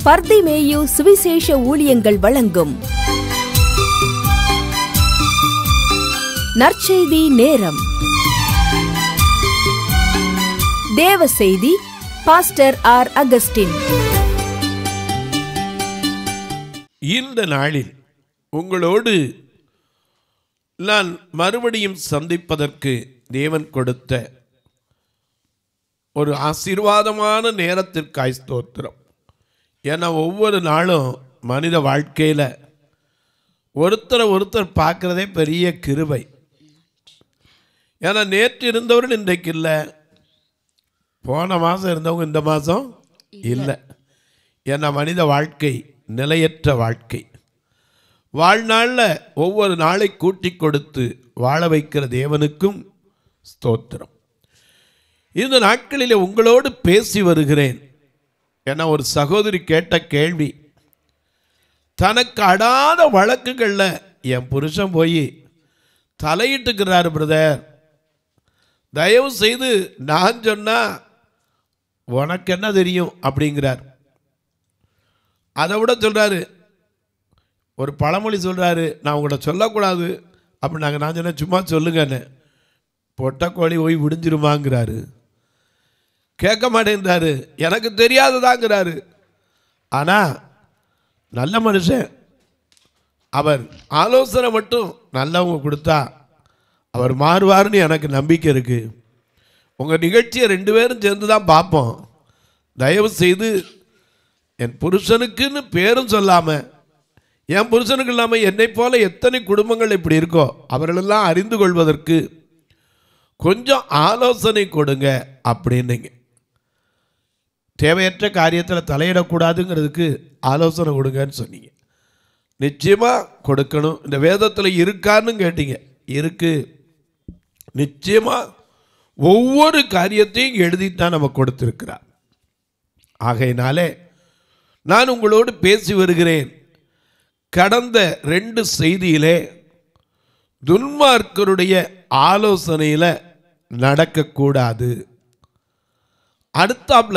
பர்திமேயு சுவிசேஷ ஊழியங்கள் வழங்கும் நற்செய்தி நேரம் தேவ செய்தி பாஸ்டர் ஆர் அகஸ்டின் இந்த நாளில் உங்களோடு நான் மறுபடியும் சந்திப்பதற்கு தேவன் கொடுத்த ஒரு ஆசீர்வாதமான நேரத்திற்காய் ஸ்தோத்திரம் ஏன்னா ஒவ்வொரு நாளும் மனித வாழ்க்கையில் ஒருத்தரை ஒருத்தர் பார்க்குறதே பெரிய கிருபை ஏன்னா நேற்று இருந்தவர்கள் இன்றைக்கு இல்லை போன மாதம் இருந்தவங்க இந்த மாதம் இல்லை ஏன்னா மனித வாழ்க்கை நிலையற்ற வாழ்க்கை வாழ்நாளில் ஒவ்வொரு நாளை கூட்டி கொடுத்து வாழ வைக்கிற தேவனுக்கும் ஸ்தோத்திரம் இந்த நாட்களிலே உங்களோடு பேசி வருகிறேன் என ஒரு சகோதரி கேட்ட கேள்வி தனக்கு அடாத வழக்குகளில் என் புருஷன் போய் தலையிட்டுக்கிறாரு பிரதர் தயவு செய்து நான் சொன்னா உனக்கு என்ன தெரியும் அப்படிங்கிறார் அதை விட சொல்கிறாரு ஒரு பழமொழி சொல்கிறாரு நான் உங்கள்கிட்ட சொல்லக்கூடாது அப்படி நாங்கள் நான் சொன்னேன் சும்மா சொல்லுங்கன்னு பொட்டை கோழி போய் விடிஞ்சிருமாங்கிறாரு கேட்க மாட்டேங்கிறாரு எனக்கு தெரியாதுதாங்கிறாரு ஆனால் நல்ல மனுஷன் அவர் ஆலோசனை மட்டும் நல்லவங்க கொடுத்தா அவர் மாறுவார்னு எனக்கு நம்பிக்கை இருக்குது உங்கள் நிகழ்ச்சியை ரெண்டு பேரும் சேர்ந்து தான் பார்ப்போம் தயவு செய்து என் புருஷனுக்குன்னு பேரும் சொல்லாமல் என் புருஷனுக்கு இல்லாமல் என்னை போல எத்தனை குடும்பங்கள் இப்படி இருக்கோ அவர்களெல்லாம் அறிந்து கொள்வதற்கு கொஞ்சம் ஆலோசனை கொடுங்க அப்படின்னீங்க தேவையற்ற காரியத்தில் தலையிடக்கூடாதுங்கிறதுக்கு ஆலோசனை கொடுங்கன்னு சொன்னீங்க நிச்சயமாக கொடுக்கணும் இந்த வேதத்தில் இருக்கான்னு கேட்டீங்க இருக்கு நிச்சயமாக ஒவ்வொரு காரியத்தையும் எழுதித்தான் நம்ம கொடுத்துருக்கிறார் ஆகையினாலே நான் உங்களோடு பேசி வருகிறேன் கடந்த ரெண்டு செய்தியிலே துன்மார்க்கருடைய ஆலோசனையில் நடக்கக்கூடாது அடுத்தாப்புல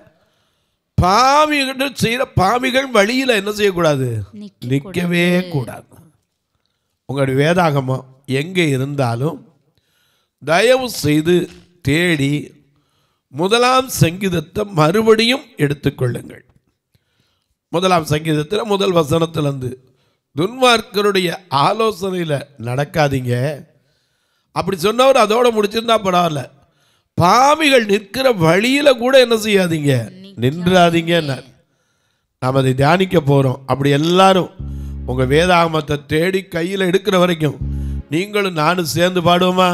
பாவிகள் செய்கிற பாவிகள் வழியில் என்ன செய்யக்கூடாது நிற்கவே கூடாது உங்களுடைய வேதாகமம் எங்கே இருந்தாலும் தயவு செய்து தேடி முதலாம் சங்கீதத்தை மறுபடியும் எடுத்துக்கொள்ளுங்கள் முதலாம் சங்கீதத்தில் முதல் வசனத்திலேருந்து துன்மார்க்கருடைய ஆலோசனையில் நடக்காதீங்க அப்படி சொன்னவர் அதோட முடிச்சிருந்தா பரவாயில்ல பாவிகள் நிற்கிற வழியில் கூட என்ன செய்யாதீங்க நின்றாதீங்கன்னார் நாம் அதை தியானிக்க போகிறோம் அப்படி எல்லாரும் உங்கள் வேதாகமத்தை தேடி கையில் எடுக்கிற வரைக்கும் நீங்களும் நானும் சேர்ந்து பாடுவோமா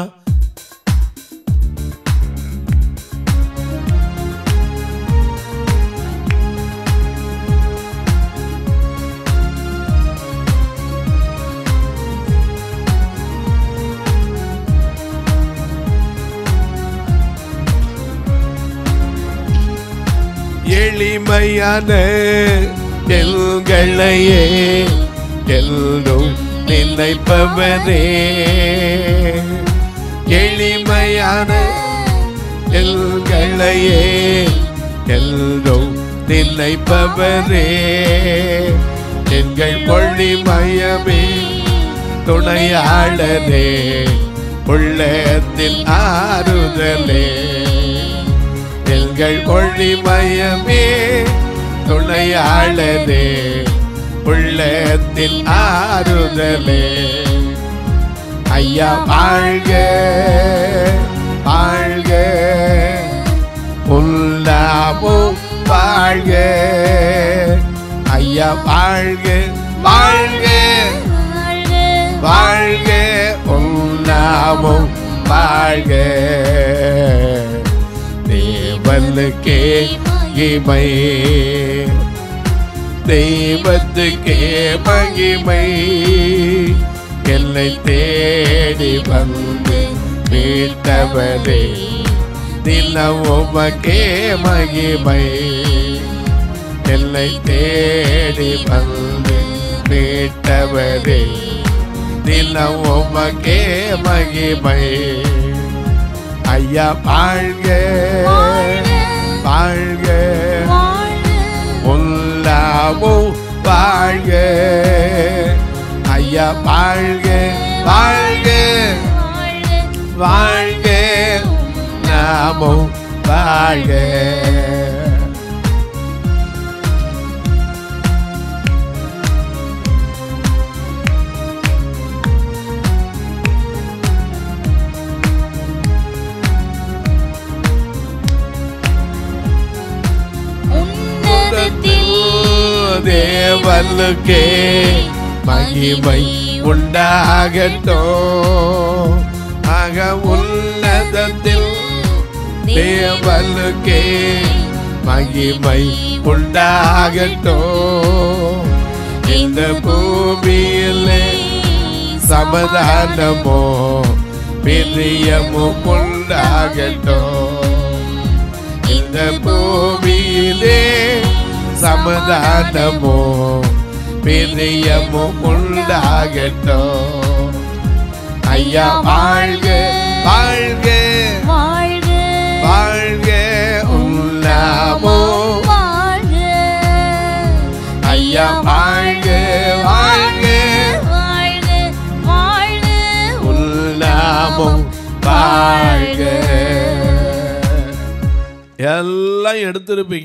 எளிமையான எல்களையே எல்லோரும் நினைப்பவரே எளிமையான எல்களையே எல்லோரும் நினைப்பவரே எங்கள் பொழிமயமே துணையாளரே உள்ளத்தில் ஆறுதலே எங்கள் ஒளிமயமே துணையாளரே உள்ளத்தில் ஆறுதலே ஐயா வாழ்க வாழ்க உள்ளாமும் வாழ்க ஐயா வாழ்க வாழ்க வாழ்க உன்னாமும் வாழ்க தேவனுக்கே மகிமை தெய்வத்துக்கே மகிமை என்னை தேடி வந்து மீட்டவரே தினம் உமக்கே மகிமை என்னை தேடி வந்து மீட்டவரே தினம் உமக்கே மகிமை ஐயா வாழ்க வாழ்க உள்ளா வாழ்க வாழ்க வாழ்க நாமும் வாழ்க உன்னதத்தில் தேவனுக்கே மகிமை உண்டாகட்டும் ஆக உன்னதத்தில் தேவனுக்கே மகிமை உண்டாகட்டும் இந்த பூமியிலே சமாதானமோ பிரியமும் உண்டாகட்டும் இந்த பூமியிலே சமாதானமோ பிரியமும் உண்டாகட்டும் ஐயா வாழ்க வாழ்க வாழ்க வாழ்க உல்லாமோ வாழ்க ஐயா வாழ்க வாழ்க வாழ்க வாழ்க உல்லாமும் வாழ்க எல்லாம் எடுத்திருப்பீங்க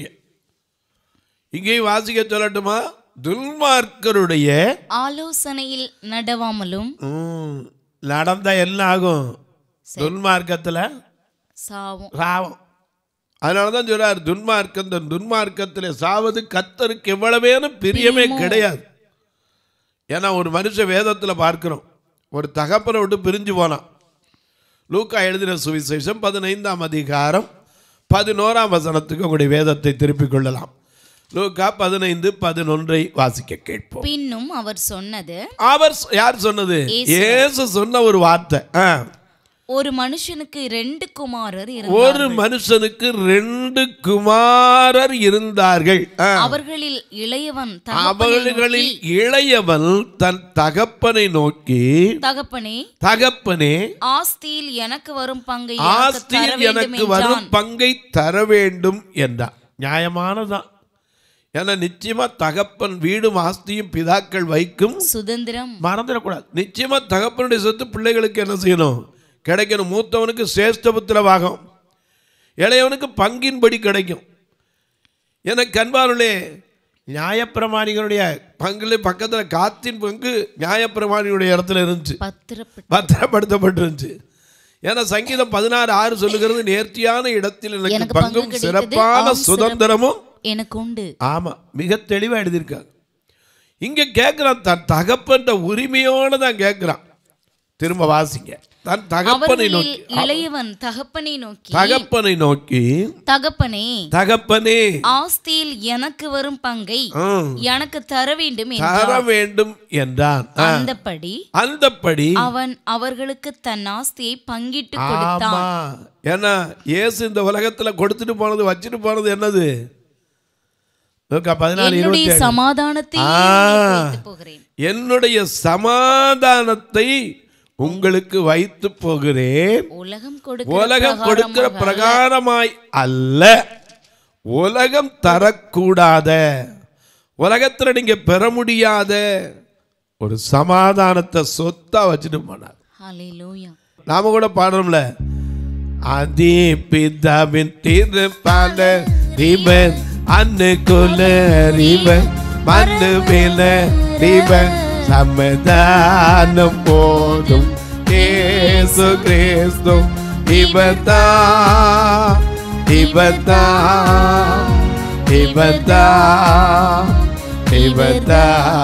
இங்கேயும் வாசிக்க சொல்லட்டுமா துன்மார்க்கருடைய ஆலோசனையில் நடவாமலும் ம், நடந்தா என்ன ஆகும் துன்மார்க்கத்துல சாவும் சாவம் அதனால தான் சொல்றார் துன்மார்க்கம் தன் துன்மார்க்கத்தில் சாவது கத்தருக்கு எவ்வளவேனும் பிரியமே கிடையாது ஏன்னா ஒரு மனுஷ வேதத்தில் பார்க்கிறோம் ஒரு தகப்பனை விட்டு பிரிஞ்சு போனான் லூக்கா எழுதின சுவிசேஷம் பதினைந்தாம் அதிகாரம் பதினோராம் வசனத்துக்கு உங்களுடைய வேதத்தை திருப்பிக் கொள்ளலாம் லூக்கா பதினைந்து பதினொன்றை வாசிக்க கேட்போம் பின்னும் அவர் சொன்னது அவர் சொ- யார் சொன்னது இயேசு. இயேசு சொன்ன ஒரு வார்த்தை ஆ. ஒரு மனுஷனுக்கு ரெண்டு குமாரர் ஒரு இருந்தார்கள் மனுஷனுக்கு ரெண்டு குமாரர் இருந்தார்கள் ஆ. அவர்களில் இளையவன் தகப்பனை அவர்களில் நோக்கி, இளையவன் தன் தகப்பனை நோக்கி தகப்பனே தகப்பனே ஆஸ்தியில் எனக்கு வரும் பங்கை எனக்கு தர ஆஸ்தியில் வேண்டும் எனக்கு வரும் என்றான் பங்கை தர வேண்டும் என்றான் நியாயமானதான் ஏன்னா நிச்சயமா தகப்பன் வீடும் ஆஸ்தியும் பிதாக்கள் வைக்கும் சுதந்திரம் மறந்துடக்கூடாது நிச்சயமா தகப்பனுடைய சொத்து பிள்ளைகளுக்கு என்ன செய்யணும் கிடைக்கணும் மூத்தவனுக்கு சேஷ்டபுத்திர பாகம் இளையவனுக்கு பங்கின்படி கிடைக்கும் எனக்கு கண்பாருளே நியாயப்பிரமாணிகளுடைய பங்குல பக்கத்தில் காத்தின் பங்கு நியாயப்பிரமாணிகளுடைய இடத்துல இருந்துச்சு பத்திரப்பட்டு பத்திரப்படுத்தப்பட்டிருந்துச்சு ஏன்னா சங்கீதம் பதினாறு ஆறு சொல்லுகிறது நேர்த்தியான இடத்தில் எனக்கு எனக்கு பங்கு பங்கும் கிடைத்தது, சிறப்பான ஆம், சுதந்திரமும் எனக்கு உண்டு ஆமா மிக தெளிவா எழுதியிருக்காங்க இங்க கேட்கிறான் தன் தகப்பன்ற உரிமையோட தான் கேட்கிறான் திரும்ப வாசிங்க தன் தகப்பனை அவர்களில் நோக்கி இளையவன் தகப்பனை நோக்கி தகப்பனை நோக்கி தகப்பனே தகப்பனே ஆஸ்தியில் எனக்கு வரும் பங்கை ம், எனக்கு தர வேண்டும் தர என்றான் வேண்டும் என்றான் ஆ, அந்தப்படி அந்தப்படி அவன் அவர்களுக்கு தன் ஆஸ்தியை பங்கிட்டு கொடுத்தான் ஆமா ஏன்னா இயேசு இந்த உலகத்துல கொடுத்துட்டு போனது வச்சுட்டு போனது என்னது லூக்கா பதினாலு என்னுடைய இருபத்தி சமாதானத்தை ஆ. உங்களுக்கு வைத்துப் போகிறேன் என்னுடைய சமாதானத்தை உங்களுக்கு வைத்து போகிறேன் உலகம் கொடுக்கிற உலகம் கொடுக்கிற பிரகாரமாக பிரகாரமாய் அல்ல உலகம் தரக்கூடாத உலகத்துல நீங்க பெற முடியாத ஒரு சமாதானத்தை சொத்தா வச்சுட்டு போனார் ஹalleluya நாம கூட பாடுறோம்ல அதி பிதாவின் திருப்பால ரிவன் அன்னுக்குள்ள ரிவன் மண்ணு மேல ரிவன் சமாதானம் போதும் ஏசு கிறிஸ்து இவதா இவதா இவதா இவதா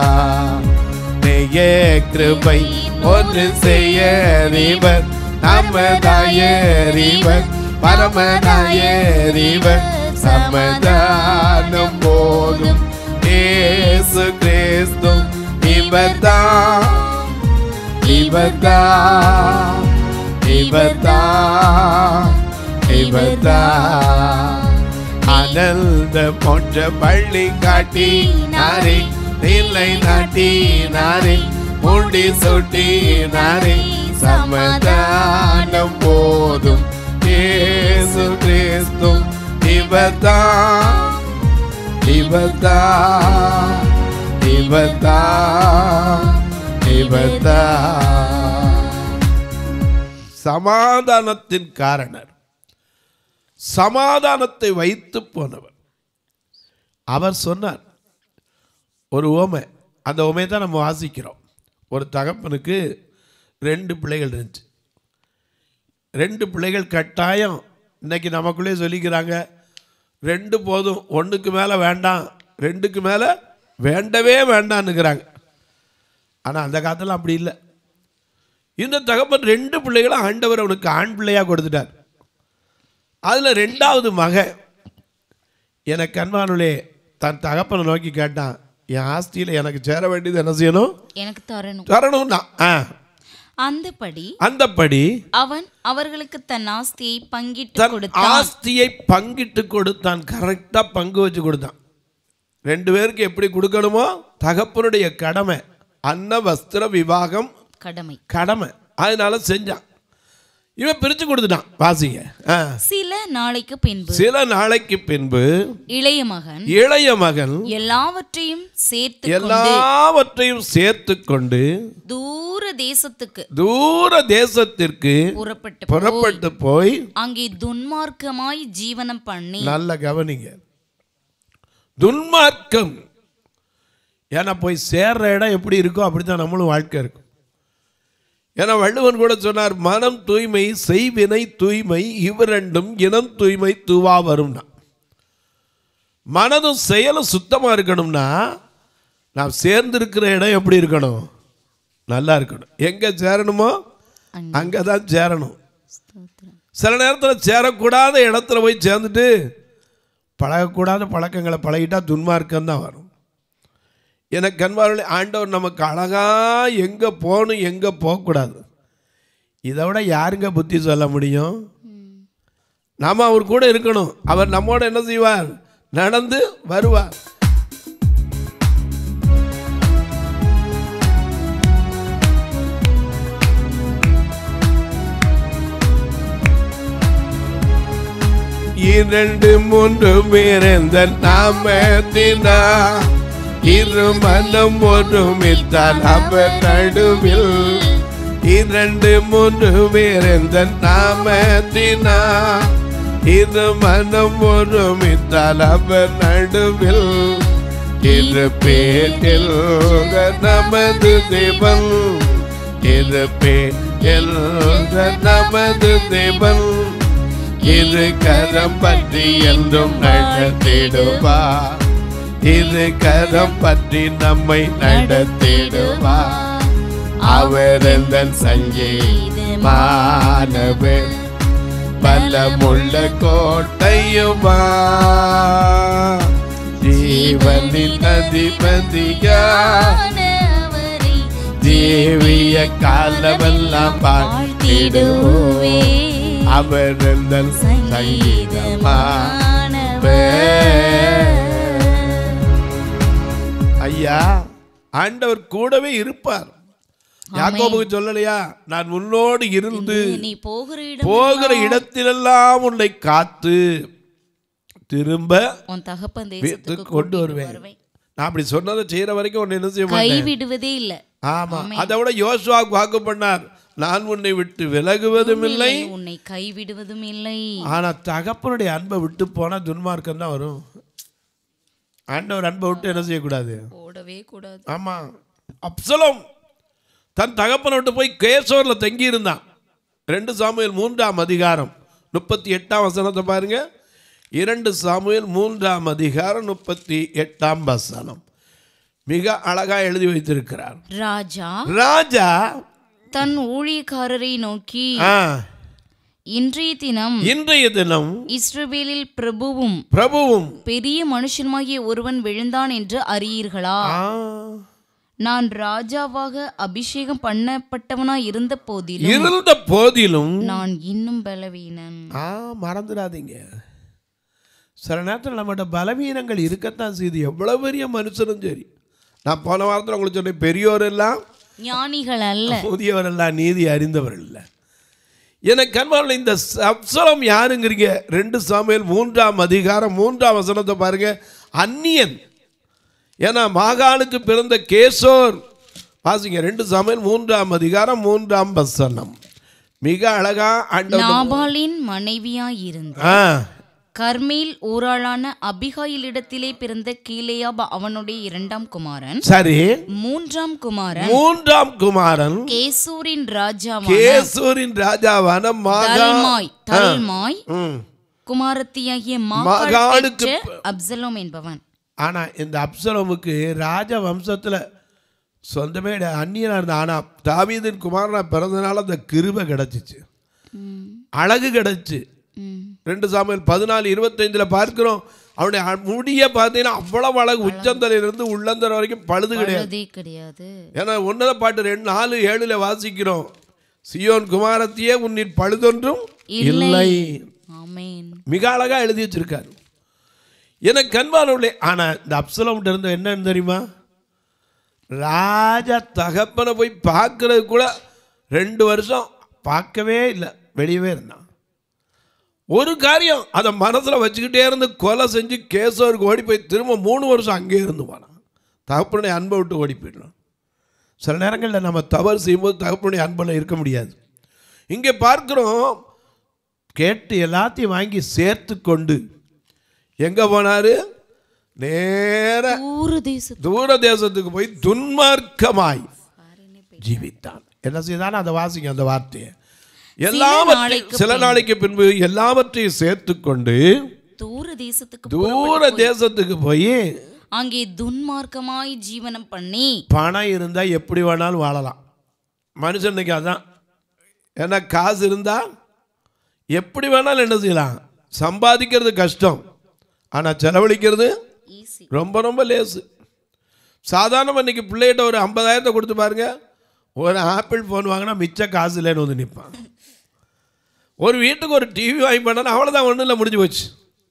நெய்ய கிருபை ஒன்று செய்ய ரிவர் நமதாயறிவர் பரமதாயறிவர் சமதானம் போதும் ஏசு கிறிஸ்து இவர்தா இவர்தா இவர்தா இவர்தா அனந்த போன்ற பள்ளி காட்டி நாரே நிலை நாட்டி நாரே முடி சுட்டி நாரே சமாதானம் போதும் இயேசு கிறிஸ்து இவர்தா இவர்தா இவர்தா இவர்தா அவர்தான் சமாதானத்தின் காரணர் சமாதானத்தை வைத்து போனவர் அவர் சொன்னார் ஒரு ஓமை அந்த ஓமையை தான் நம்ம வாசிக்கிறோம் ஒரு தகப்பனுக்கு ரெண்டு பிள்ளைகள் இருந்துச்சு ரெண்டு பிள்ளைகள் கட்டாயம் இன்னைக்கு நமக்குள்ளே சொல்லிக்கிறாங்க ரெண்டு போதும் ஒன்றுக்கு மேலே வேண்டாம் ரெண்டுக்கு மேலே வேண்டவே வேண்டான்னுக்கிறாங்க ஆனால் அந்த காலத்தில் அப்படி இல்லை இந்த தகப்பன் ரெண்டு பிள்ளைகளும் ஆண்டவர் அவனுக்கு ஆண் பிள்ளையாக கொடுத்துட்டார் அதில் ரெண்டாவது மகன் எனக்கு அன்பானுலே தன் தகப்பனை நோக்கி கேட்டான் என் ஆஸ்தியில் எனக்கு சேர வேண்டியது என்ன செய்யணும் எனக்கு தரணும் தரணும்னா ஆ அந்தபடி அந்தப்படி அவன் அவர்களுக்கு தன் ஆஸ்தியை பங்கிட்டு தன் கொடுத்தான் ஆஸ்தியை பங்கிட்டு கொடுத்தான் கரெக்டாக பங்கு வச்சு கொடுத்தான் ரெண்டு பேருக்கு எப்படி கொடுக்கணுமோ தகப்பனுடைய கடமை அன்ன வஸ்திர விவாகம் கடமை கடமை அதனால செஞ்சான் இவன் பிரித்து கொடுத்துட்டான் வாசிங்க ஆ. சில நாளைக்கு பின்பு சில நாளைக்கு பின்பு இளைய மகன் இளைய மகன் எல்லாவற்றையும் சேர்த்து கொண்டு எல்லாவற்றையும் சேர்த்து கொண்டு தூர தேசத்துக்கு தூர தேசத்திற்கு புறப்பட்டு புறப்பட்டு போய் அங்கே துன்மார்க்கமாய் ஜீவனம் பண்ணி நல்ல கவனிங்க துன்மார்க்கம் ஏன்னா போய் சேர்ற இடம் எப்படி இருக்கோ அப்படித்தான் நம்மளும் வாழ்க்கை இருக்கும் ஏன்னா வள்ளுவன் கூட சொன்னார் மனம் தூய்மை செய்வினை தூய்மை இவ்விரண்டும் இனம் தூய்மை தூவா வரும்னா மனதும் செயலும் சுத்தமாக இருக்கணும்னா நாம் சேர்ந்திருக்கிற இடம் எப்படி இருக்கணும் நல்லா இருக்கணும் எங்கே சேரணுமோ அங்கே தான் சேரணும் சில நேரத்தில் சேரக்கூடாத இடத்துல போய் சேர்ந்துட்டு பழகக்கூடாத பழக்கங்களை பழகிட்டா துன்மார்க்கம் தான் வரும் எனக்கு கண்பார்வை ஆண்டவர் நமக்கு அழகாக எங்கே போகணும் எங்கே போகக்கூடாது இதை விட யாருங்க புத்தி சொல்ல முடியும் நாம் அவர் கூட இருக்கணும் அவர் நம்மோட என்ன செய்வார் நடந்து வருவார் இரண்டு மூன்று பேர் எந்த நாமத்தினா இரு மனம் ஒருமித்தால் அவர் நடுவில் இரண்டு மூன்று பேர் எந்த நாமத்தினா இரு மனம் ஒருமித்தால் அவர் நடுவில் இரு பேரில் நமது தேவன் இரு பேரில் நமது தேவன் இரு கரம் பற்றி என்றும் நடத்திடுவா இரு கரம் பற்றி நம்மை நடத்திடுவா அவர் எந்த சஞ்சீமானவர் பலமுள்ள கோட்டையுமா ஜீவனின் அதிபதியா தேவிய காலமெல்லாம் பார்த்திடுவே அவர் எந்த ஐயா ஆண்டவர் கூடவே இருப்பார் யாக்கோபுக்கு சொல்லலையா நான் முன்னோடு இருந்து நீ போகிற இடம் போகிற இடத்திலெல்லாம் உன்னை காத்து திரும்ப உன் தகப்பன் வீட்டுக்கு தேசத்துக்கு கொண்டு வருவேன் நான் அப்படி சொன்னதை செய்யற வரைக்கும் உன்னை என்ன செய்ய மாட்டேன் கைவிடுவதே இல்ல ஆமா அதை விட யோசுவாக்கு வாக்கு பண்ணார் நான் உன்னை விட்டு விலகுவதும் இல்லை உன்னை கைவிடுவதும் இல்லை ஆனா தகப்பனுடைய அன்பை விட்டு போனா துன்மார்க்கம் தான் வரும் ஆண்டவர் அன்பை விட்டு என்ன செய்யக்கூடாது ஓடவே கூடாது ஆமா அப்சலோம் தன் தகப்பனை விட்டு போய் கேசோர்ல தங்கி இருந்தான் ரெண்டு சாமுவேல் மூன்றாம் அதிகாரம் முப்பத்தி எட்டாம் வசனத்தை பாருங்க இரண்டு சாமுவேல் மூன்றாம் அதிகாரம் முப்பத்தி எட்டாம் வசனம் மிக அழகா எழுதி வைத்திருக்கிறார் ராஜா ராஜா தன் ஊழியக்காரரை நோக்கி ஆ, இன்றைய தினம் இன்றைய தினம் இஸ்ரவேலில் பிரபுவும் பிரபுவும் பெரிய மனுஷனுமாகிய ஒருவன் விழுந்தான் என்று அறியீர்களா ஆ, நான் ராஜாவாக அபிஷேகம் பண்ணப்பட்டவனாய் இருந்த போதிலும் இருந்த போதிலும் நான் இன்னும் பலவீனன் ஆ மறந்துடாதீங்க சில நேரத்தில் நம்மகிட்ட பலவீனங்கள் இருக்கத்தான் செய்யுது எவ்வளோ பெரிய மனுஷனும் சரி நான் போன வாரத்தில் உங்களுக்கு சொன்னேன் பெரியோர் எல்லாம் ஞானிகள் அல்ல முதியவர் எல்லாம் நீதி அறிந்தவர் இல்லை எனக்கு கண்பாவில் இந்த அப்சலம் யாருங்கிறீங்க ரெண்டு சாமியல் மூன்றாம் அதிகாரம் மூன்றாம் வசனத்தை பாருங்க அந்நியன் ஏன்னா மாகாணுக்கு பிறந்த கேசோர் வாசிங்க ரெண்டு சமையல் மூன்றாம் அதிகாரம் மூன்றாம் வசனம் மிக அழகா ஆண்டவர் நாபாலின் மனைவியாயிருந்த ஆ கர்மேல் ஊராளான அபிகாயிலிடத்திலே பிறந்த கீலேயாப் அவனுடைய இரண்டாம் குமாரன் சரி மூன்றாம் குமாரன் மூன்றாம் குமாரன் கேசூரின் ராஜாவான கேசூரின் ராஜாவான மகா தல்மாய் தல்மாய் ம். குமாரத்தியாகிய மகாளுக்கு மாகாளுக்கு அப்சலோம் என்பவன் ஆனா இந்த அப்சலோமுக்கு ராஜ வம்சத்துல சொந்தமே கிடையாது. அந்நியனா இருந்த ஆனா தாவீதின் குமாரனா பிறந்தனால அந்த கிருபை கிடைச்சிச்சு அழகு கிடைச்சு ம். ரெண்டு சாமியல் பதினாலு இருபத்தைந்துல பார்க்கிறோம் அவனுடைய அ- முடிய பார்த்தீங்கன்னா அவ்வளவு அழகு உச்சந்தலையிலிருந்து உள்ளந்தர வரைக்கும் பழுது கிடையாது பழுதே கிடையாது ஏன்னா ஒன்னத பாட்டு ரெண்டு நாலு ஏழுல வாசிக்கிறோம் சியோன் குமாரத்தியே உன்னில் பழுதொன்றும் இல்லை ஆமென் மிக அழகா எழுதி வச்சிருக்காரு எனக்கு கண்பானவர்களே ஆனா இந்த அப்சலம் இருந்த என்னன்னு தெரியுமா ராஜா தகப்பனை போய் பார்க்கறது கூட ரெண்டு வருஷம் பார்க்கவே இல்லை வெளியவே இருந்தான் ஒரு காரியம் அதை மனசுல வச்சுக்கிட்டே இருந்து கொலை செஞ்சு கேசவருக்கு ஓடி போய் திரும்ப மூணு வருஷம் அங்கேயே இருந்து போனான் தகப்பனுடைய அன்பை விட்டு ஓடி போயிடலாம் சில நேரங்களில் நம்ம தவறு செய்யும்போது தகப்பனுடைய அன்பில் இருக்க முடியாது இங்கே பார்க்கிறோம் கேட்டு எல்லாத்தையும் வாங்கி சேர்த்து கொண்டு எங்கே போனார் நேர ஊரு தேசத்து தூர தேசத்துக்கு போய் துன்மார்க்கமாய் ஜீவித்தான் என்ன செய்தான் அந்த வாசிங்க அந்த வார்த்தையை எல்லாவற்றையும் நாளைக்கு சில நாளைக்கு பின்பு எல்லாவற்றையும் சேர்த்து கொண்டு தூர தேசத்துக்கு தூர தேசத்துக்கு போய் அங்கே துன்மார்க்கமாய் ஜீவனம் பண்ணி பணம் இருந்தால் எப்படி வேணாலும் வாழலாம் மனுஷனுக்கு அதான் ஏன்னா காசு இருந்தால் எப்படி வேணாலும் என்ன செய்யலாம் சம்பாதிக்கிறது கஷ்டம் ஆனால் செலவழிக்கிறது ஈஸி ரொம்ப ரொம்ப லேசு சாதாரண இன்னைக்கு பிள்ளைகிட்ட ஒரு ஐம்பதாயிரத்தை கொடுத்து பாருங்க ஒரு ஆப்பிள் ஃபோன் வாங்கினா மிச்ச காசு இல்லைன்னு வந்து நிற்பான் ஒரு வீட்டுக்கு ஒரு டிவி வாங்கி பண்ணனா அவ்வளோதான் ஒன்றும் இல்லை முடிஞ்சு போச்சு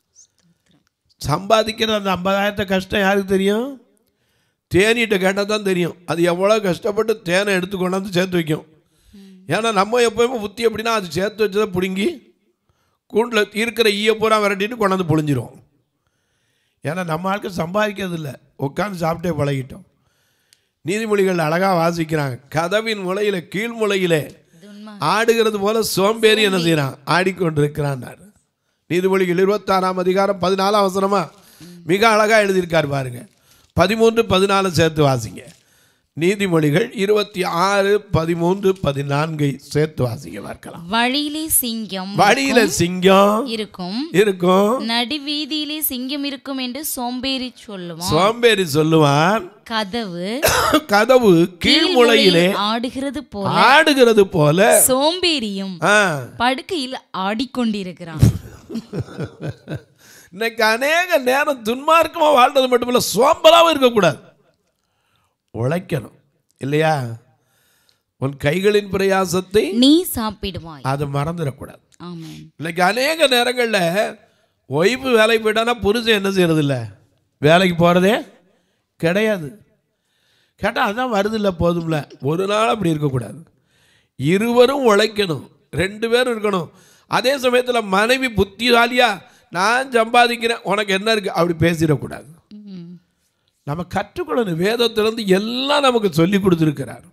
சம்பாதிக்கிற அந்த ஐம்பதாயிரத்தை கஷ்டம் யாருக்கு தெரியும் தேனிகிட்ட கேட்டால் தான் தெரியும் அது எவ்வளோ கஷ்டப்பட்டு தேனை எடுத்து கொண்டாந்து சேர்த்து வைக்கும் ஏன்னா நம்ம எப்போயுமே புத்தி எப்படின்னா அது சேர்த்து வச்சதை பிடுங்கி கூண்டில் இருக்கிற ஈய பூரா விரட்டிட்டு கொண்டாந்து புழிஞ்சிரும் ஏன்னா நம்ம ஆட்கள் சம்பாதிக்கிறது இல்லை உட்காந்து சாப்பிட்டே பழகிட்டோம் நீதிமொழிகள் அழகாக வாசிக்கிறாங்க கதவின் முளையில கீழ் முளையிலே துன்மா ஆடுகிறது போல சோம்பேறி என்ன செய்கிறான் ஆடிக்கொண்டிருக்கிறான்னாரு நீதிமொழிகள் இருபத்தாறாம் அதிகாரம் பதினாலாம் அவசரமா மிக அழகாக எழுதியிருக்கார் பாருங்க பதிமூன்று பதினாலு சேர்த்து வாசிங்க நீதிமொழிகள் இருபத்தி ஆறு பதிமூன்று பதினான்கை சேர்த்து வாசிங்க பார்க்கலாம் வழியிலே சிங்கம் வழியில சிங்கம் இருக்கும் இருக்கும் நடுவீதியிலே சிங்கம் இருக்கும் என்று சோம்பேறி சொல்லுவான் சோம்பேறி சொல்லுவான் கதவு கதவு கீழ்முளையிலே ஆடுகிறது போல ஆடுகிறது போல சோம்பேறியும் ஆ, படுக்கையில் ஆடிக்கொண்டிருக்கிறான் இன்னைக்கு அநேக நேரம் துன்மார்க்கமா வாழ்றது மட்டுமில்ல சோம்பலாவும் இருக்கக்கூடாது உழைக்கணும் இல்லையா உன் கைகளின் பிரயாசத்தை நீ சாப்பிடுவாய் அதை மறந்துடக்கூடாது ஆமென் இன்னைக்கு அநேக நேரங்களில் ஒய்ஃபு வேலைக்கு போயிட்டானா புருஷன் என்ன செய்யறது இல்ல வேலைக்கு போகிறதே கிடையாது கேட்டால் அதான் வருது இல்லை போதும்ல ஒரு நாள் அப்படி இருக்கக்கூடாது இருவரும் உழைக்கணும் ரெண்டு பேரும் இருக்கணும் அதே சமயத்தில் மனைவி புத்திசாலியா நான் சம்பாதிக்கிறேன் உனக்கு என்ன இருக்கு அப்படி பேசிடக்கூடாது ம். நம்ம கற்றுக்கொள்ளணும் வேதத்திலிருந்து எல்லாம் நமக்கு சொல்லி கொடுத்துருக்கிறார்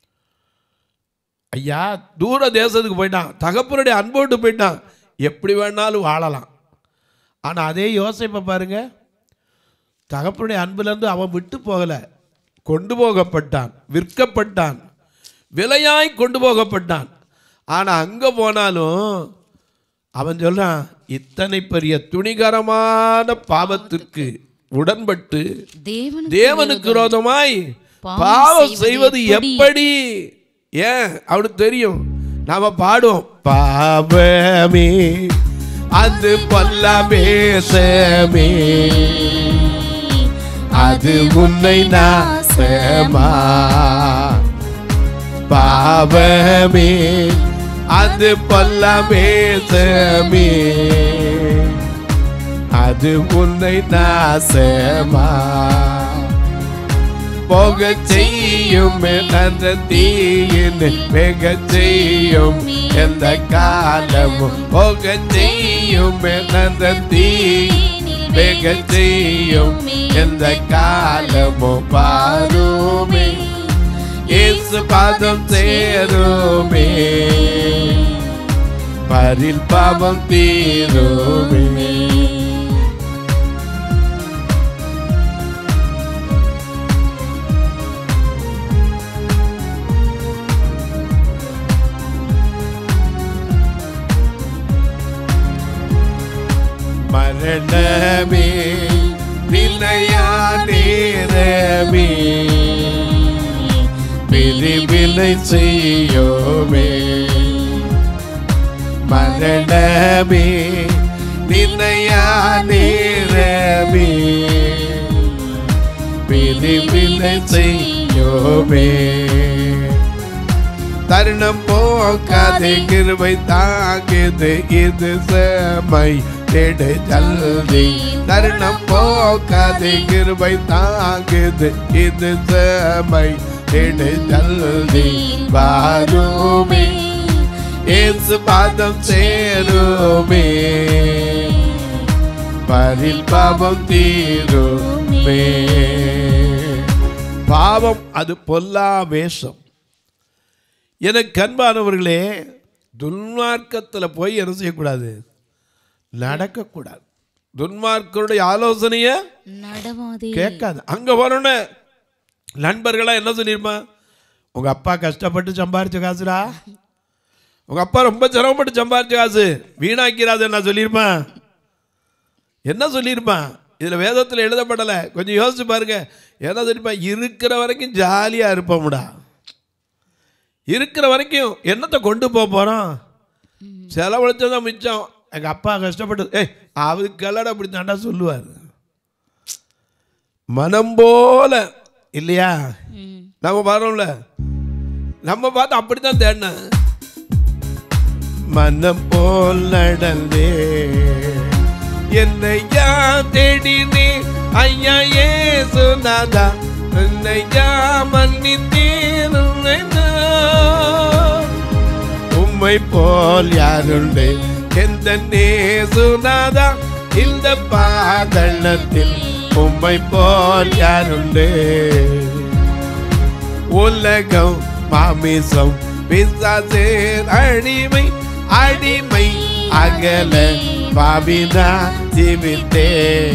ஐயா தூர தேசத்துக்கு போயிட்டான் தகப்பனுடைய அன்போட்டு போயிட்டான் எப்படி வேணாலும் வாழலாம் ஆனால் அதே யோசிப்பை பாருங்க தகப்பனுடைய அன்புலேருந்து அவன் விட்டு போகலை கொண்டு போகப்பட்டான் விற்கப்பட்டான் விலையாய் கொண்டு போகப்பட்டான் ஆனால் அங்கே போனாலும் அவன் சொல்றான் இத்தனை பெரிய துணிகரமான பாவத்திற்கு உடன்பட்டு தேவன் தேவனுக்கு விரோதமாய் பாவம் பாவம் செய்வது செய்வது எப்படி ஏன் அவனுக்கு தெரியும் நாம பாடுவோம் பாவமே அது பல்லபேசமே அது உன்னை நாசமா பாவமே அது பல்லபேசமே அது உன்னை நாசமா போக செய்யும் அந்த தீயின் வெக செய்யும் எந்த காலமும் போக செய்யும் அந்த தீயின் வெக செய்யும் எந்த காலமும் பாருமே இயேசு பாதம் சேருமே பரில் பாவம் தீருமே மரணமே நிலையா நேரமே பிரிவினை செய்யோமே மரணமே நிலையா நேரமே பிரிவினை செய்யோமே தருணம் போக்காதே கிருபை தாங்குது இது சமை தேடு ஜல்தி தருணம் போக்காதே கிருபை தாங்குது இது சமை தேடு ஜல்தி வாருமே ஏசு பாதம் சேருமே பரில் பாவம் தீருமே பாவம் அது பொல்லா வேஷம் எனக்கு அன்பானவர்களே துன்மார்க்கத்தில் போய் என்ன செய்யக்கூடாது நடக்கக்கூடாது துன்மார்க்கருடைய ஆலோசனையை நடவாதே கேட்காது அங்கே வரணும் நண்பர்களாக என்ன சொல்லிருமா உங்கள் அப்பா கஷ்டப்பட்டு சம்பாரிச்ச காசுடா உங்கள் அப்பா ரொம்ப சிரமப்பட்டு சம்பாரிச்ச காசு வீணாக்கிறாது என்ன சொல்லிருமா என்ன சொல்லியிருப்பா இதில் வேதத்தில் எழுதப்படலை கொஞ்சம் யோசிச்சு பாருங்க என்ன சொல்லியிருப்பா இருக்கிற வரைக்கும் ஜாலியாக இருப்போம்டா இருக்கிற வரைக்கும் என்னத்தை கொண்டு போக போகிறோம் செலவழிச்சதான் மிச்சம் எங்கள் அப்பா கஷ்டப்பட்டு ஏய் அவருக்கெல்லாம் அப்படி தாண்டா சொல்லுவார் மனம் போல இல்லையா ம். நம்ம வரோம்ல நம்ம பார்த்து அப்படித்தான் தேடினேன் மனம் போல் நடந்தே என்னையா தேடினே ஐயா ஏசுநாதா என்னையா மன்னித்தீர் உம்மை போல் யாருண்டு எந்த நேசுநாதா இந்த பாதளத்தில் உம்மை போல் யாருண்டு உலகம் மாமிசம் பிசாசேர் அடிமை அடிமை அகல பாவினா ஜீவித்தே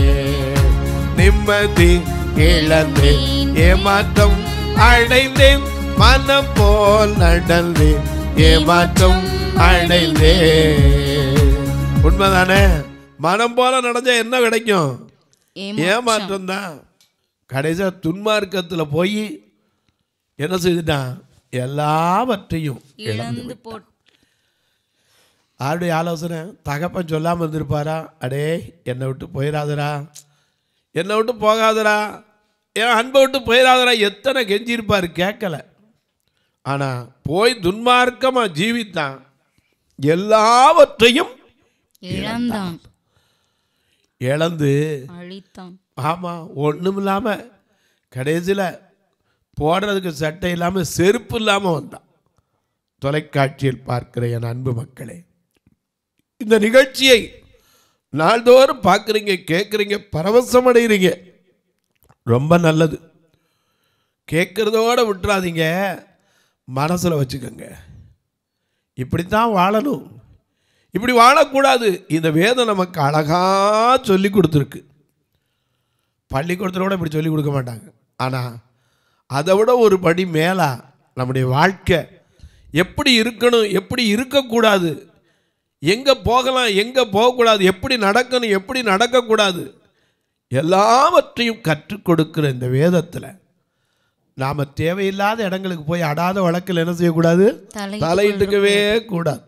நிம்மதி இழந்து ஏமாற்றம் அடைந்தேன் மனம் போல் நடந்தேன் ஏமாற்றம் அடைந்தேன் உண்மைதானே மனம் போல நடந்தா என்ன கிடைக்கும் ஏமாற்றம் தான் கடைசியாக துன்மார்க்கத்தில் போய் என்ன செய்துட்டான் எல்லாவற்றையும் இழந்து போட் யாருடைய ஆலோசனை தகப்பன் சொல்லாமல் இருந்திருப்பாரா அடே என்னை விட்டு போயிடாதடா என்னை விட்டு போகாதடா என் அன்பை விட்டு போயிடாதடா எத்தனை கெஞ்சிருப்பார் கேட்கல ஆனால் போய் துன்மார்க்கமாக ஜீவித்தான் எல்லாவற்றையும் இழந்தான் இழந்து அழித்தான் ஆமாம் ஒன்றும் இல்லாமல் கடைசியில் போடுறதுக்கு சட்டை இல்லாமல் செருப்பு இல்லாமல் வந்தான் தொலைக்காட்சியில் பார்க்கிற என் அன்பு மக்களே இந்த நிகழ்ச்சியை நாள்தோறும் பார்க்குறீங்க கேட்குறீங்க பரவசம் அடைகிறீங்க ரொம்ப நல்லது கேட்குறதோட விட்டுறாதீங்க மனசில் வச்சுக்கோங்க இப்படித்தான் வாழணும் இப்படி வாழக்கூடாது இந்த வேதம் நமக்கு அழகாக சொல்லி கொடுத்துருக்கு பள்ளிக்கூடத்தில் கூட இப்படி சொல்லி கொடுக்க மாட்டாங்க ஆனால் அதை விட ஒரு படி மேலா நம்முடைய வாழ்க்கை எப்படி இருக்கணும் எப்படி இருக்கக்கூடாது எங்கே போகலாம் எங்கே போகக்கூடாது எப்படி நடக்கணும் எப்படி நடக்கக்கூடாது எல்லாவற்றையும் கற்றுக் கொடுக்கிற இந்த வேதத்தில் நாம் தேவையில்லாத இடங்களுக்கு போய் அடாத வழக்கில் என்ன செய்யக்கூடாது தலை தலையிட்டுக்கவே கூடாது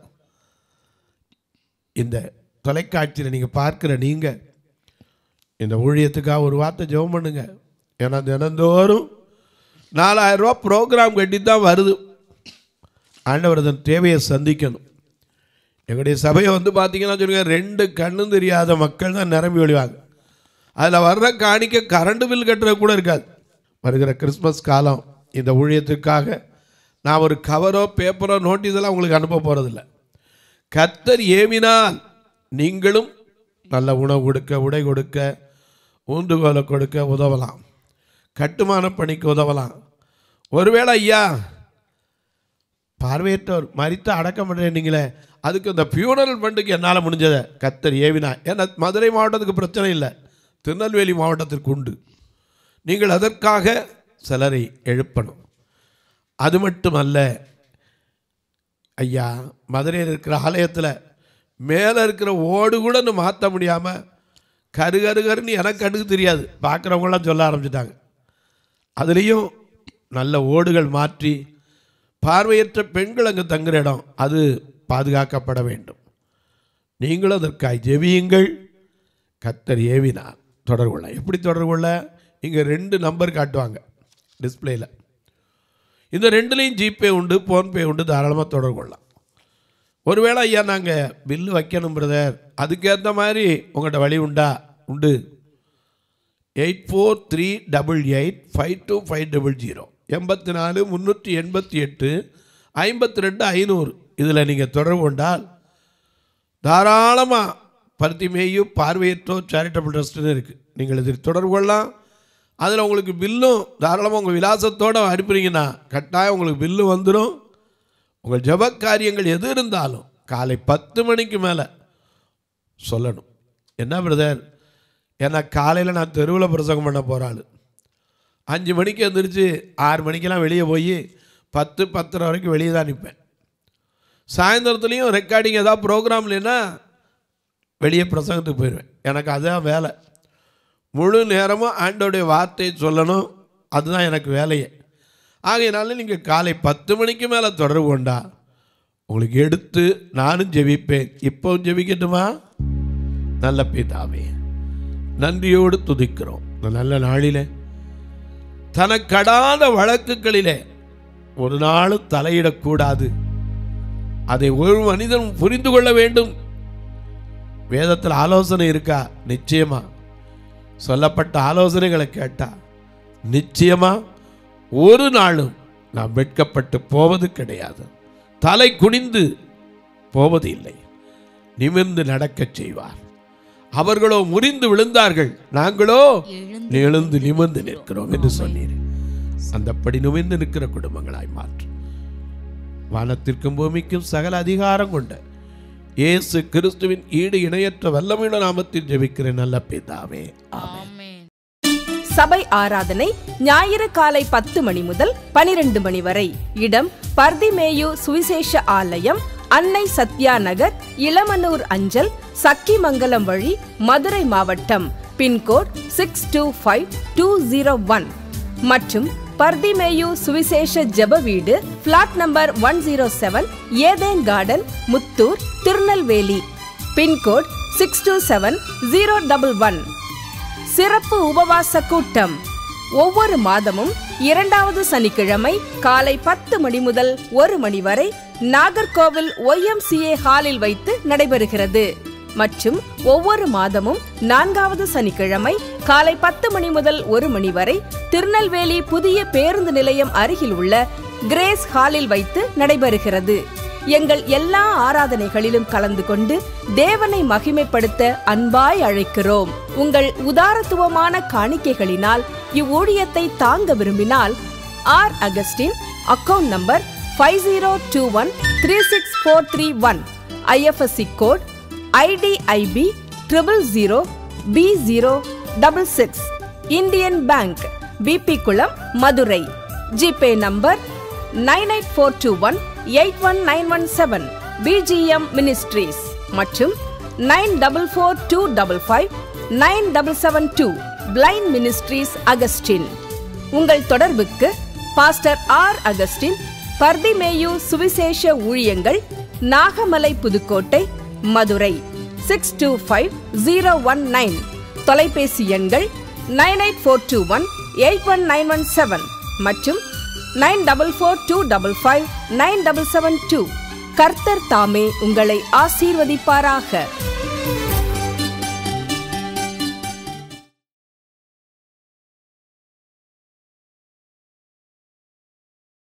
இந்த தொலைக்காட்சியில் நீங்கள் பார்க்குற நீங்கள் இந்த ஊழியத்துக்காக ஒரு வார்த்தை ஜெபம் பண்ணுங்க ஏன்னா தினந்தோறும் நாலாயிரம் ரூபா ப்ரோக்ராம் கட்டி தான் வருது ஆண்டவர் அதன் தேவையை சந்திக்கணும் எங்களுடைய சபையை வந்து பார்த்தீங்கன்னா சொல்லுங்க ரெண்டு கண்ணும் தெரியாத மக்கள் தான் நிரம்பி ஒழிவாங்க அதில் வர்ற காணிக்க கரண்ட் பில் கட்டுறது கூட இருக்காது வருகிற கிறிஸ்மஸ் காலம் இந்த ஊழியத்துக்காக நான் ஒரு கவரோ பேப்பரோ நோட்டீஸ் எல்லாம் உங்களுக்கு அனுப்ப போகிறதில்ல கத்தர் ஏவினால் நீங்களும் நல்ல உணவு கொடுக்க உடை கொடுக்க ஊந்துகோலை கொடுக்க உதவலாம் கட்டுமான பணிக்கு உதவலாம் ஒருவேளை ஐயா பார்வையற்றோர் மறித்து அடக்கம் பண்ணுறீங்களே அதுக்கு இந்த பியூனரல் ஃபண்டுக்கு என்னால் முடிஞ்சதை கத்தர் ஏவினா ஏன்னா மதுரை மாவட்டத்துக்கு பிரச்சனை இல்லை திருநெல்வேலி மாவட்டத்திற்கு உண்டு நீங்கள் அதற்காக சிலரை எழுப்பணும் அது மட்டுமல்ல ஐயா மதுரையில் இருக்கிற ஆலயத்தில் மேலே இருக்கிற ஓடு கூட இன்னும் மாற்ற முடியாமல் கரு கரு கருன்னு எனக்கு கண்ணுக்கு தெரியாது பார்க்குறவங்களாம் சொல்ல ஆரம்பிச்சிட்டாங்க அதுலேயும் நல்ல ஓடுகள் மாற்றி பார்வையற்ற பெண்கள் அங்கே தங்குற இடம் அது பாதுகாக்கப்பட வேண்டும் நீங்களும் அதற்காய் ஜெபியுங்கள் கத்தர் ஏவினார் தொடர்பு கொள்ள எப்படி தொடர்பு கொள்ள இங்கே ரெண்டு நம்பர் காட்டுவாங்க டிஸ்பிளேயில் இந்த ரெண்டுலேயும் ஜிபே உண்டு ஃபோன்பே உண்டு தாராளமாக தொடர்பு கொள்ளலாம் ஒருவேளை ஐயா நாங்கள் பில்லு வைக்கணும் பிரதர் அதுக்கேற்ற மாதிரி உங்கள்கிட்ட வழி உண்டா உண்டு eight four three double eight five two five double zero எண்பத்தி நாலு முந்நூற்றி எண்பத்தி எட்டு ஐம்பத்தி ரெண்டு ஐநூறு இதில் நீங்கள் தொடர்பு கொண்டால் தாராளமாக பருத்திமேயும் பார்வையற்றோர் சேரிட்டபிள் ட்ரஸ்ட்டுன்னு இருக்குது நீங்கள் இதில் தொடர்பு கொள்ளலாம் அதில் உங்களுக்கு பில்லும் தாராளமாக உங்கள் விலாசத்தோடு அனுப்புறீங்கன்னா கட்டாயம் உங்களுக்கு பில்லு வந்துடும் உங்கள் ஜெப காரியங்கள் எது இருந்தாலும் காலை பத்து மணிக்கு மேலே சொல்லணும் என்ன பிரதர் ஏன்னா காலையில் நான் தெருவில் பிரசங்கம் பண்ண போகிறாள் அஞ்சு மணிக்கு எழுந்திரிச்சு ஆறு மணிக்கெல்லாம் வெளியே போய் பத்து பத்தரை வரைக்கும் வெளியே தான் நிற்பேன் சாயந்தரத்துலேயும் ரெக்கார்டிங் ஏதாவது ப்ரோக்ராம் இல்லைன்னா வெளியே பிரசங்கத்துக்கு போயிடுவேன் எனக்கு அதுதான் வேலை முழு நேரமும் ஆண்டோடைய வார்த்தையை சொல்லணும் அதுதான் எனக்கு வேலையே ஆகையினால நீங்கள் காலை பத்து மணிக்கு மேலே தொடர்பு கொண்டா உங்களுக்கு எடுத்து நானும் ஜெபிப்பேன் இப்போவும் ஜெபிக்கட்டுமா நல்ல பிதாவே நன்றியோடு துதிக்கிறோம் இந்த நல்ல நாளிலே தனக்கடாத வழக்குகளிலே ஒரு நாளும் தலையிடக்கூடாது அதை ஒரு மனிதன் புரிந்து கொள்ள வேண்டும் வேதத்தில் ஆலோசனை இருக்கா நிச்சயமா சொல்லப்பட்ட ஆலோசனைகளை கேட்டா நிச்சயமா ஒரு நாளும் நாம் வெட்கப்பட்டு போவது கிடையாது தலை குனிந்து போவது இல்லை நிமிர்ந்து நடக்கச் செய்வார் அவர்களோ முறிந்து விழுந்தார்கள் நாங்களோ எழுந்து எழுந்து நிமிர்ந்து நிற்கிறோம் என்று சொன்னீர் அந்தப்படி நிமிர்ந்து நிற்கிற குடும்பங்களாய் மாற்றும் வானத்திற்கும் பூமிக்கும் சகல அதிகாரம் கொண்ட இயேசு கிறிஸ்துவின் ஈடு இணையற்ற வல்லமையுள்ள நாமத்தில் ஜெபிக்கிறேன் நல்ல பிதாவே ஆமென் ஆமென் சபை ஆராதனை ஞாயிறு காலை பத்து மணி முதல் பனிரெண்டு மணி வரை இடம் பர்திமேயு சுவிசேஷ ஆலயம் அன்னை சத்யா நகர் இளமனூர் அஞ்சல் சக்கிமங்கலம் வழி மதுரை மாவட்டம் pin code six two five two zero one மற்றும் பர்திமேயு சுவிசேஷ ஜெப வீடு plot number one zero seven Eden garden Muthur Tirunelveli pin code six two seven zero double one சிறப்பு உபவாச கூட்டம் ஒவ்வொரு மாதமும் இரண்டாவது சனிக்கிழமை காலை பத்து மணி முதல் ஒரு மணி வரை நாகர்கோவில் ஒய்எம்சிஏ ஹாலில் வைத்து நடைபெறுகிறது மற்றும் ஒவ்வொரு மாதமும் நான்காவது சனிக்கிழமை காலை பத்து மணி முதல் ஒரு மணி வரை திருநெல்வேலி புதிய பேருந்து நிலையம் அருகில் உள்ள கிரேஸ் ஹாலில் வைத்து நடைபெறுகிறது எங்கள் எல்லா ஆராதனைகளிலும் கலந்து கொண்டு தேவனை மகிமைப்படுத்த அன்பாய் அழைக்கிறோம் உங்கள் உதாரத்துவமான காணிக்கைகளினால் இவ்வூழியத்தை தாங்க விரும்பினால் R Augustine account number five zero two one three six four three one IFSC code IDIB triple zero B zero double six Indian bank BB Kulam Madurai GPay number nine eight four two one eight one nine one seven PGM ministries மற்றும் nine double four two double five nine double seven two blind ministries Augustine உங்கள் தொடர்புக்கு pastor R Augustine பர்திமேயு சுவிசேஷ ஊழியங்கள் Nagamalai Pudukkottai Madurai six two five zero one nine தொலைபேசி எண்கள் nine eight four two one eight one nine one seven மற்றும் nine double four two double five nine double seven two கர்த்தர் தாமே உங்களை ஆசீர்வதிப்பாராக